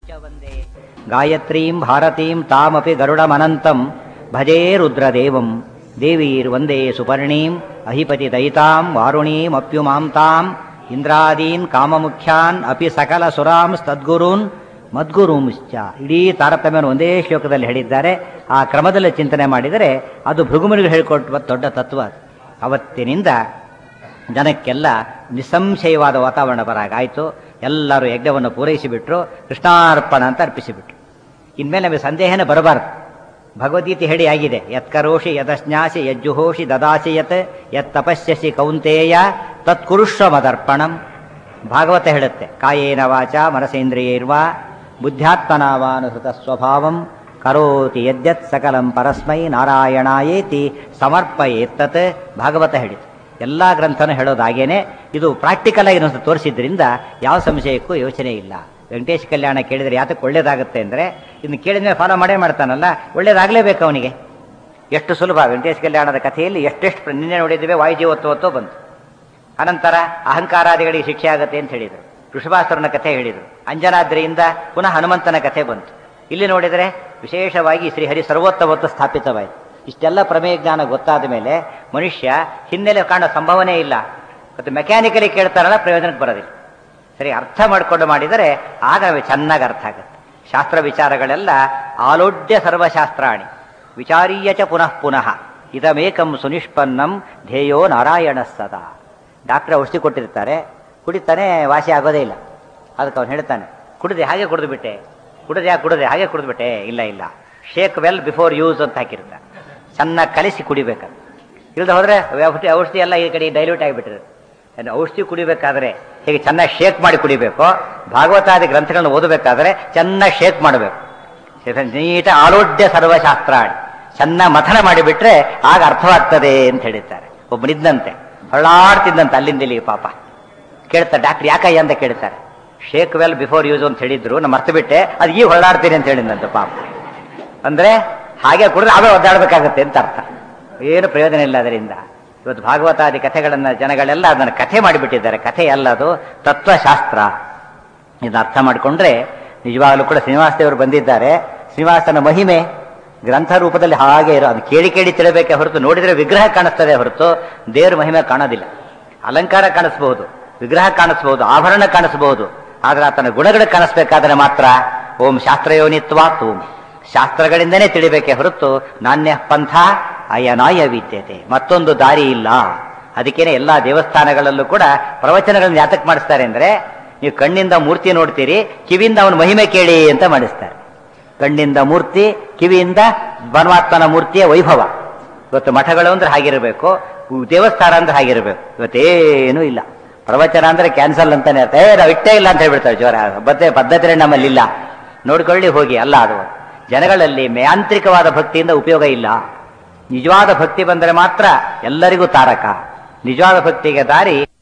ವಂದೇ ಗಾಯತ್ರೀಂ ಭಾರತೀಂ ತಾಮಪಿ ಗರುಡಮನಂತಂ ಭಜೇ ರುದ್ರದೇವಂ ದೇವೀರ್ವಂದೇ ಸುಪರ್ಣೀಂ ಅಹಿಪತಿ ದಯಿತಾಂ ವಾರುಣೀಮಪ್ಯುಮಾಂ ತಾಂ ಇಂದ್ರಾದೀನ್ ಕಾಮಮುಖ್ಯಾನ್ ಅಪಿ ಸಕಲ ಸುರಾಂ ತದ್ಗುರೂನ್ ಮದ್ಗುರುಂಶ್ಚ ಇಡೀ ತಾರತಮ್ಯವನ್ನು ಒಂದೇ ಶ್ಲೋಕದಲ್ಲಿ ಹೇಳಿದ್ದಾರೆ ಆ ಕ್ರಮದಲ್ಲಿ ಚಿಂತನೆ ಮಾಡಿದರೆ ಅದು ಭೃಗುಮನಿಗೆ ಹೇಳಿಕೊಟ್ಟ ದೊಡ್ಡ ತತ್ವ ಅದು. ಅವತ್ತಿನಿಂದ ಜನಕ್ಕೆಲ್ಲ ನಿಸ್ಸಂಶಯವಾದ ವಾತಾವರಣ ಬರಾಗಾಯಿತು ಎಲ್ಲರೂ ಯಜ್ಞವನ್ನು ಪೂರೈಸಿಬಿಟ್ರು ಕೃಷ್ಣಾರ್ಪಣ ಅಂತ ಅರ್ಪಿಸಿಬಿಟ್ರು ಇನ್ಮೇಲೆ ನಮಗೆ ಸಂದೇಹನೇ ಬರಬಾರ್ದು ಭಗವದ್ಗೀತೆ ಹೇಳಿ ಆಗಿದೆ ಯತ್ಕರೋಷಿ ಯದಸ್ನ್ಯಾಸಿ ಯಜ್ಜುಹೋಷಿ ದದಾಸಿ ಯತ್ ಯತ್ ತಪಸ್ಯಸಿ ಕೌಂತೇಯ ತತ್ಕುರುಷ್ವ ಮದರ್ಪಣಂ ಭಾಗವತ ಹೇಳುತ್ತೆ ಕಾಯೇನ ವಾಚ ಮನಸೇಂದ್ರಿಯೈರ್ವಾ ಬುದ್ಧ್ಯಾತ್ಮನಾವಾನುಹೃತ ಸ್ವಭಾವಂ ಕರೋತಿ ಯದ್ಯತ್ ಸಕಲಂ ಪರಸ್ಮೈ ನಾರಾಯಣಾಯೇತಿ ಸಮರ್ಪಯೇತ್ತತ್ ಭಾಗವತ ಹೇಳಿತು ಎಲ್ಲ ಗ್ರಂಥನೂ ಹೇಳೋದಾಗೇನೆ ಇದು ಪ್ರಾಕ್ಟಿಕಲ್ ಆಗಿ ಇನ್ನೊಂದು ತೋರಿಸಿದ್ರಿಂದ ಯಾವ ಸಂಶಯಕ್ಕೂ ಯೋಚನೆ ಇಲ್ಲ ವೆಂಕಟೇಶ್ ಕಲ್ಯಾಣ ಕೇಳಿದರೆ ಯಾತಕ್ಕೆ ಒಳ್ಳೇದಾಗುತ್ತೆ ಅಂದರೆ ಇನ್ನು ಕೇಳಿದ ಮೇಲೆ ಫಾಲೋ ಮಾಡೇ ಮಾಡ್ತಾನಲ್ಲ ಒಳ್ಳೇದಾಗಲೇಬೇಕು ಅವನಿಗೆ ಎಷ್ಟು ಸುಲಭ ವೆಂಕಟೇಶ್ ಕಲ್ಯಾಣದ ಕಥೆಯಲ್ಲಿ ಎಷ್ಟೆಷ್ಟು ಪ್ರ- ನಿನ್ನೆ ನೋಡಿದ್ದೇವೆ ವಾಯುಜೀವತ್ವತ್ತೋ ಬಂತು ಅನಂತರ ಅಹಂಕಾರಾದಿಗಳಿಗೆ ಶಿಕ್ಷೆ ಆಗುತ್ತೆ ಅಂತ ಹೇಳಿದರು ಋಷಭಾಸುರನ ಕಥೆ ಹೇಳಿದರು ಅಂಜನಾದ್ರಿಯಿಂದ ಪುನಃ ಹನುಮಂತನ ಕಥೆ ಬಂತು ಇಲ್ಲಿ ನೋಡಿದರೆ ವಿಶೇಷವಾಗಿ ಶ್ರೀಹರಿ ಸರ್ವೋತ್ತಮತ್ವ ಸ್ಥಾಪಿತವಾಯಿತು ಇಷ್ಟೆಲ್ಲ ಪ್ರಮೇಯ ಜ್ಞಾನ ಗೊತ್ತಾದ ಮೇಲೆ ಮನುಷ್ಯ ಹಿನ್ನೆಲೆ ಕಾಣೋ ಸಂಭವನೆ ಇಲ್ಲ ಮತ್ತು ಮೆಕ್ಯಾನಿಕಲಿ ಕೇಳ್ತಾರಲ್ಲ ಪ್ರಯೋಜನಕ್ಕೆ ಬರೋದಿಲ್ಲ ಸರಿ ಅರ್ಥ ಮಾಡಿಕೊಂಡು ಮಾಡಿದರೆ ಆಗ ನಮಗೆ ಚೆನ್ನಾಗಿ ಅರ್ಥ ಆಗುತ್ತೆ ಶಾಸ್ತ್ರ ವಿಚಾರಗಳೆಲ್ಲ ಆಲೋಡ್ಯ ಸರ್ವಶಾಸ್ತ್ರಾಣಿ ವಿಚಾರೀಯ ಚ ಪುನಃ ಪುನಃ ಇದಮೇಕಂ ಸುನಿಷ್ಪನ್ನಂ ಧ್ಯೇಯೋ ನಾರಾಯಣ ಸದಾ ಡಾಕ್ಟರ್ ಔಷಧಿ ಕೊಟ್ಟಿರ್ತಾರೆ ಕುಡಿತಾನೆ ವಾಸಿ ಆಗೋದೇ ಇಲ್ಲ ಅದಕ್ಕೆ ಅವನು ಹೇಳ್ತಾನೆ ಕುಡಿದೆ ಹಾಗೆ ಕುಡಿದು ಬಿಟ್ಟೆ ಕುಡಿದೆ ಯಾಕೆ ಕುಡಿದೆ ಹಾಗೆ ಕುಡಿದು ಬಿಟ್ಟೆ ಇಲ್ಲ ಇಲ್ಲ ಶೇಕ್ ವೆಲ್ ಬಿಫೋರ್ ಯೂಸ್ ಅಂತ ಹಾಕಿರ್ತಾನೆ ಚೆನ್ನಾಗಿ ಕಲಿಸಿ ಕುಡಿಬೇಕಂತ ಇಲ್ಲದೆ ಹೋದ್ರೆ ಔಷಧಿ ಔಷಧಿ ಎಲ್ಲ ಈ ಕಡೆ ಡೈಲ್ಯೂಟ್ ಆಗಿಬಿಟ್ಟಿರುತ್ತೆ ಏನು ಔಷಧಿ ಕುಡಿಬೇಕಾದ್ರೆ ಹೇಗೆ ಚೆನ್ನಾಗಿ ಶೇಕ್ ಮಾಡಿ ಕುಡಿಬೇಕು ಭಾಗವತಾದಿ ಗ್ರಂಥಗಳನ್ನ ಓದಬೇಕಾದ್ರೆ ಚೆನ್ನಾಗಿ ಶೇಕ್ ಮಾಡಬೇಕು ನೀಟ ಆಲೋಡ್ಯ ಸರ್ವಶಾಸ್ತ್ರಾಣಿ ಚೆನ್ನಾಗಿ ಮಥನ ಮಾಡಿಬಿಟ್ರೆ ಆಗ ಅರ್ಥವಾಗ್ತದೆ ಅಂತ ಹೇಳಿದ್ದಾರೆ ಒಬ್ಬನಿದ್ದಂತೆ ಹೊರಳಾಡ್ತಿದ್ದಂತೆ ಅಲ್ಲಿಂದ ಇಲ್ಲಿಗೆ ಪಾಪ ಕೇಳ್ತಾರೆ ಡಾಕ್ಟರ್ ಯಾಕಯ್ಯ ಅಂತ ಕೇಳ್ತಾರೆ ಶೇಕ್ ವೆಲ್ ಬಿಫೋರ್ ಯೂಸ್ ಅಂತ ಹೇಳಿದ್ರು ನಮ್ಮ ಮರ್ತು ಬಿಟ್ಟೆ ಅದು ಈಗ ಹೊರಳಾಡ್ತೀನಿ ಅಂತ ಹೇಳಿದಂತೆ ಪಾಪ ಅಂದ್ರೆ ಹಾಗೆ ಕುಡಿದ್ರೆ ಅವೇ ಒದ್ದಾಡಬೇಕಾಗತ್ತೆ ಅಂತ ಅರ್ಥ ಏನು ಪ್ರಯೋಜನ ಇಲ್ಲ ಅದರಿಂದ ಇವತ್ತು ಭಾಗವತಾದಿ ಕಥೆಗಳನ್ನ ಜನಗಳೆಲ್ಲ ಅದನ್ನು ಕಥೆ ಮಾಡಿಬಿಟ್ಟಿದ್ದಾರೆ ಕಥೆ ಅಲ್ಲ ಅದು ತತ್ವಶಾಸ್ತ್ರ ಇದನ್ನ ಅರ್ಥ ಮಾಡಿಕೊಂಡ್ರೆ ನಿಜವಾಗಲೂ ಕೂಡ ಶ್ರೀನಿವಾಸ ದೇವರು ಬಂದಿದ್ದಾರೆ ಶ್ರೀನಿವಾಸನ ಮಹಿಮೆ ಗ್ರಂಥ ರೂಪದಲ್ಲಿ ಹಾಗೆ ಇರೋ ಅದು ಕೇಳಿ ಕೇಳಿ ತಿಳಬೇಕೆ ಹೊರತು ನೋಡಿದ್ರೆ ವಿಗ್ರಹ ಕಾಣಿಸ್ತದೆ ಹೊರತು ದೇವರ ಮಹಿಮೆ ಕಾಣೋದಿಲ್ಲ ಅಲಂಕಾರ ಕಾಣಿಸ್ಬಹುದು ವಿಗ್ರಹ ಕಾಣಿಸ್ಬಹುದು ಆಭರಣ ಕಾಣಿಸಬಹುದು ಆದ್ರೆ ಆತನ ಗುಣಗಳು ಕಾಣಿಸ್ಬೇಕಾದ್ರೆ ಮಾತ್ರ ಓಂ ಶಾಸ್ತ್ರಯೋನಿತ್ವ ಓಂ ಶಾಸ್ತ್ರಗಳಿಂದನೇ ತಿಳಿಬೇಕೆ ಹೊರತು ನಾಣ್ಯ ಪಂಥ ಅಯನಾಯ ವಿದ್ಯತೆ ಮತ್ತೊಂದು ದಾರಿ ಇಲ್ಲ ಅದಕ್ಕೇನೆ ಎಲ್ಲಾ ದೇವಸ್ಥಾನಗಳಲ್ಲೂ ಕೂಡ ಪ್ರವಚನಗಳನ್ನ ಯಾತಕ್ ಮಾಡಿಸ್ತಾರೆ ಅಂದ್ರೆ ನೀವು ಕಣ್ಣಿಂದ ಮೂರ್ತಿ ನೋಡ್ತೀರಿ ಕಿವಿಯಿಂದ ಅವನ ಮಹಿಮೆ ಕೇಳಿ ಅಂತ ಮಾಡಿಸ್ತಾರೆ ಕಣ್ಣಿಂದ ಮೂರ್ತಿ ಕಿವಿಯಿಂದ ಪರಮಾತ್ಮನ ಮೂರ್ತಿಯ ವೈಭವ ಇವತ್ತು ಮಠಗಳು ಅಂದ್ರೆ ಹಾಗಿರಬೇಕು ದೇವಸ್ಥಾನ ಅಂದ್ರೆ ಹಾಗಿರಬೇಕು ಇವತ್ತೇನೂ ಇಲ್ಲ ಪ್ರವಚನ ಅಂದ್ರೆ ಕ್ಯಾನ್ಸಲ್ ಅಂತಾನೆ ಇರುತ್ತೆ ಏ ನಾವು ಇಟ್ಟೇ ಇಲ್ಲ ಅಂತ ಹೇಳ್ಬಿಡ್ತಾರೆ ಜೋರ ಬದ್ದೆ ಪದ್ಧತಿ ನಮ್ಮಲ್ಲಿ ಇಲ್ಲ ನೋಡ್ಕೊಳ್ಳಿ ಹೋಗಿ ಅಲ್ಲ ಅದು ಜನಗಳಲ್ಲಿ ಯಾಂತ್ರಿಕವಾದ ಭಕ್ತಿಯಿಂದ ಉಪಯೋಗ ಇಲ್ಲ ನಿಜವಾದ ಭಕ್ತಿ ಬಂದರೆ ಮಾತ್ರ ಎಲ್ಲರಿಗೂ ತಾರಕ ನಿಜವಾದ ಭಕ್ತಿಗೆ ದಾರಿ